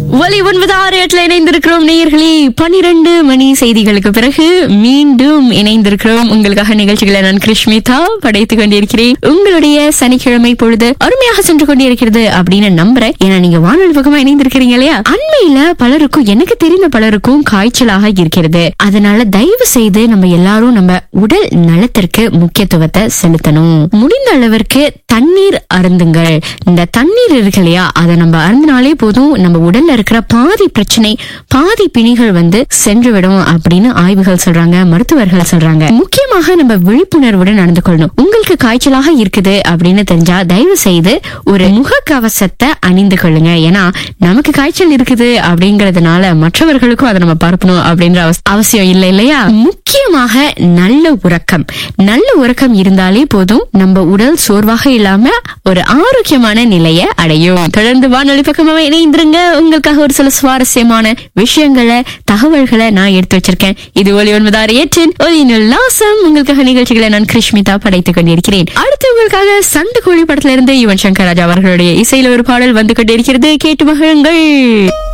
ஒலி ஒன்பது ஆறு எட்டுல இணைந்திருக்கிறோம் நேயர்களே பனிரெண்டு மணி செய்திகளுக்கு பிறகு மீண்டும் இணைந்திருக்கிறோம் உங்களுக்காக நிகழ்ச்சிகளை நான் கிருஷ்மிதா படைத்துக் கொண்டிருக்கிறேன் உங்களுடைய சனிக்கிழமை பொழுது அருமையாக சென்று கொண்டிருக்கிறது அப்படின்னு நம்புறேன் ஏன்னா நீங்க வானொலி பக்கமா இணைந்திருக்கிறீங்க இல்லையா அண்மையில பலருக்கும் எனக்கு தெரிந்த பலருக்கும் காய்ச்சலாக இருக்கிறது அதனால தயவு செய்து நம்ம எல்லாரும் நம்ம உடல் நலத்திற்கு முக்கியத்துவத்தை செலுத்தணும் முடிந்த அளவிற்கு தண்ணீர் அருந்துங்கள் இந்த தண்ணீர் இருக்கு இல்லையா அதை நம்ம அருந்தினாலே போதும் நம்ம உடல்ல இருக்கிற பாதி பிரச்சனை பாதி பிணிகள் வந்து சென்று விடும் அப்படின்னு ஆய்வுகள் சொல்றாங்க மருத்துவர்கள் சொல்றாங்க முக்கியமாக நம்ம விழிப்புணர்வுடன் நடந்து கொள்ளணும் உங்களுக்கு காய்ச்சலாக இருக்குது அப்படின்னு தெரிஞ்சா தயவு செய்து ஒரு முகக்கவசத்தை அணிந்து கொள்ளுங்க ஏன்னா நமக்கு காய்ச்சல் இருக்குது அப்படிங்கறதுனால மற்றவர்களுக்கும் அதை நம்ம பார்க்கணும் அப்படின்ற அவஸ்- அவசியம் இல்லை இல்லையா முக்கியமாக நல்ல உறக்கம் நல்ல உறக்கம் இருந்தாலே போதும் நம்ம உடல் சோர்வாக இல்லாம ஒரு ஆரோக்கியமான நிலையை அடையும் தொடர்ந்து வானொலி பக்கமாக இணைந்திருங்க உங்களுக்காக ஒரு சில சுவாரஸ்யமான விஷயங்களை தகவல்களை நான் எடுத்து வச்சிருக்கேன் இது ஒலி ஒன்பதாறு ஏற்றின் ஒலி உல்லாசம் உங்களுக்காக நிகழ்ச்சிகளை நான் கிருஷ்மிதா படைத்துக் கொண்டிருக்கிறேன் அடுத்து உங்களுக்காக சண்டு கோழி படத்துல இருந்து யுவன் சங்கர் ராஜா அவர்களுடைய இசையில ஒரு பாடல் வந்து கொண்டிருக்கிறது கேட்டு மகிழுங்கள்